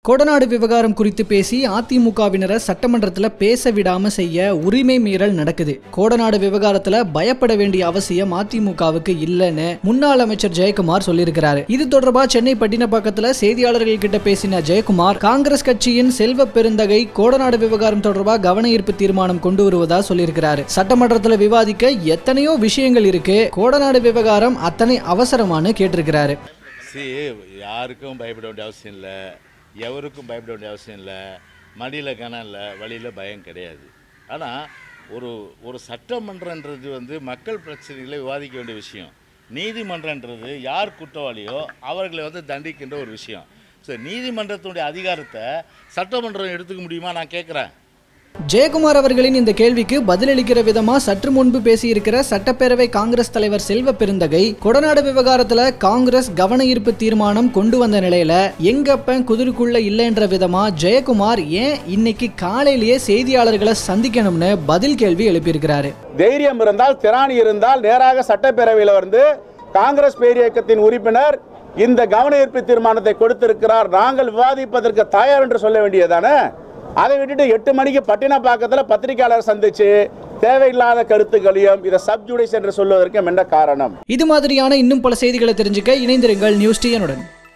கொடநாடு விவகாரம் குறித்து பேசி அதிமுகவினரை சட்டமன்றத்தில் பேச விடாம செய்ய உரிமை மீறல் நடக்குது கோடநாடு விவகாரத்துல பயப்பட வேண்டிய அவசியம் அதிமுகவுக்கு இல்லைன்னு முன்னாள் அமைச்சர் ஜெயக்குமார் சொல்லியிருக்கிறாரு இது தொடர்பா சென்னை பட்டினப்பாக்கத்துல செய்தியாளர்கள் கிட்ட பேசின ஜெயக்குமார் காங்கிரஸ் கட்சியின் செல்வ பெருந்தகை கோடநாடு விவகாரம் தொடர்பா கவன ஈர்ப்பு தீர்மானம் கொண்டு வருவதா சொல்லியிருக்கிறாரு சட்டமன்றத்தில் விவாதிக்க எத்தனையோ விஷயங்கள் இருக்கு கோடநாடு விவகாரம் அத்தனை அவசரமானு கேட்டிருக்கிறாரு சி யாருக்கும் பயப்பட வேண்டிய அவசியம் இல்லை எவருக்கும் பயப்பட வேண்டிய அவசியம் இல்லை மடியில் கனம் இல்லை வழியில் பயம் கிடையாது ஆனால் ஒரு ஒரு சட்டமன்றன்றது வந்து மக்கள் பிரச்சனைகளை விவாதிக்க வேண்டிய விஷயம் நீதிமன்றன்றது யார் குற்றவாளியோ அவர்களை வந்து தண்டிக்கின்ற ஒரு விஷயம் ஸோ நீதிமன்றத்தினுடைய அதிகாரத்தை சட்டமன்றம் எடுத்துக்க முடியுமா நான் கேட்குறேன் ஜெயக்குமார் அவர்களின் இந்த கேள்விக்கு பதிலளிக்கிற விதமா சற்று முன்பு பேசியிருக்கிற சட்டப்பேரவை காங்கிரஸ் தலைவர் செல்வ பெருந்தகை கொடநாடு விவகாரத்துல காங்கிரஸ் கவன ஈர்ப்பு தீர்மானம் கொண்டு வந்த நிலையில எங்கப்பன் குதிரைக்குள்ள இல்லைன்ற விதமா ஜெயக்குமார் ஏன் இன்னைக்கு காலையிலேயே செய்தியாளர்களை சந்திக்கணும்னு பதில் கேள்வி எழுப்பியிருக்கிறாரு தைரியம் இருந்தால் திராணி இருந்தால் நேராக சட்டப்பேரவையில் வந்து காங்கிரஸ் பேரியக்கத்தின் உறுப்பினர் இந்த கவன ஈர்ப்பு தீர்மானத்தை கொடுத்திருக்கிறார் நாங்கள் விவாதிப்பதற்கு தயார் என்று சொல்ல வேண்டியதானே அதை விட்டுட்டு எட்டு மணிக்கு பட்டினப்பாக்கத்தில் பத்திரிகையாளர் சந்திச்சு தேவையில்லாத கருத்துக்களையும் இதை சப்ஜுடிஸ் என்று சொல்வதற்கு என்ன காரணம் இது மாதிரியான இன்னும் பல செய்திகளை தெரிஞ்சுக்க இணைந்திருங்கள் நியூஸ் டிஎனுடன்